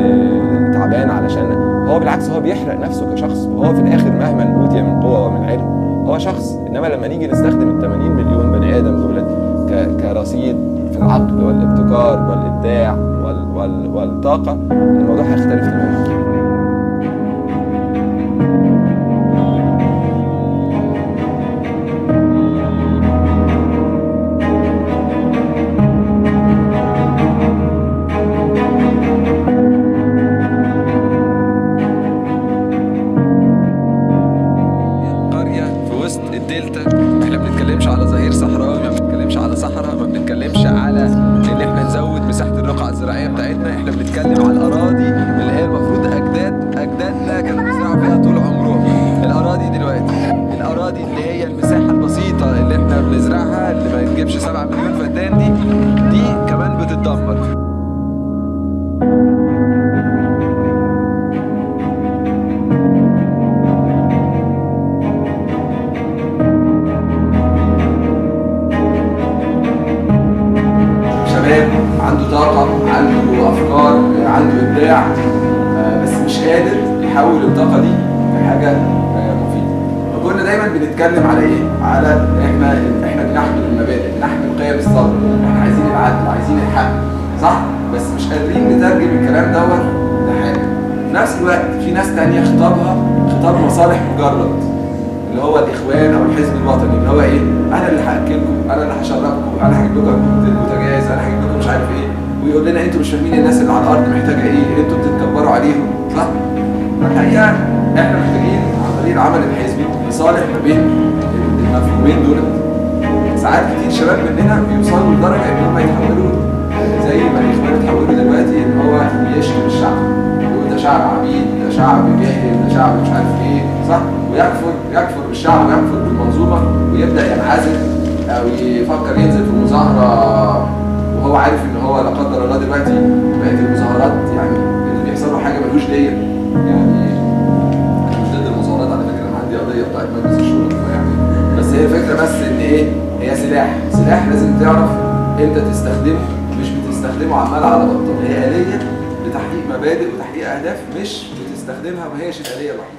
آه، تعبان علشان هو بالعكس هو بيحرق نفسه كشخص وهو في الاخر مهما اوتي من قوه ومن علم هو شخص انما لما نيجي نستخدم ال 80 مليون بني ادم دول ك- كرصيد في العقل والابتكار والابداع وال وال والطاقه الموضوع هيختلف تماما قرية في وسط الدلتا احنا ما بنتكلمش على ظهير صحراوي ما بنتكلمش على صحراء ما بنتكلمش على ان احنا نزود مساحة الرقعة الزراعية بتاعتنا احنا بنتكلم على الأراضي اللي هي المفروض أجداد أجدادنا كانوا بيزرعوا فيها طول عمرهم الأراضي دلوقتي الأراضي اللي هي المساحة البسيطة اللي احنا بنزرعها اللي ما تجيبش 7 مليون فدان دي دي كمان بتتدمر شباب عنده طاقة عنده أفكار عنده إبداع آه، بس مش قادر يحول الطاقة دي لحاجة آه، مفيدة فكنا دايما بنتكلم على إيه؟ على إحنا إحنا بنحمل المبادئ بنحمل قيم الصبر إحنا عايزين العدل عايزين الحق صح؟ بس مش قادرين نترجم الكلام دوت لحاجة في نفس الوقت في ناس تانية خطابها خطاب مصالح مجرد اللي هو الاخوان او الحزب الوطني اللي هو ايه انا اللي هاكلكم انا اللي هشربكم انا هجيب لكم بوتاجاز انا هجيب لكم مش عارف ايه ويقول لنا انتوا مش فاهمين الناس اللي على الارض محتاجه ايه انتوا بتتكبروا عليهم صح فالحقيقه احنا محتاجين عن طريق العمل الحزبي نصالح ما بين المفهومين دول ساعات كتير شباب مننا بيوصلوا لدرجه ان هم يتحولوا زي ما الاخوان اتحولوا دلوقتي ان هو يشتم الشعب يقول ده شعب عبيد ده شعب جاهل ده شعب مش عارف ايه صح ويكفر يكفر بالشعب ويكفر بالمنظومه ويبدا ينعزل او يفكر ينزل في مظاهره وهو عارف ان هو لا قدر الله دلوقتي بقت المظاهرات يعني اللي بيحصل له حاجه ملوش ديه يعني انا مش ضد المظاهرات على فكره انا عندي قضيه بتاعت مجلس الشورى يعني بس هي الفكره بس ان ايه هي سلاح سلاح لازم تعرف امتى تستخدمه مش بتستخدمه عمال على بطال هي آلية لتحقيق مبادئ وتحقيق أهداف مش بتستخدمها ما هيش الآلية الوحيدة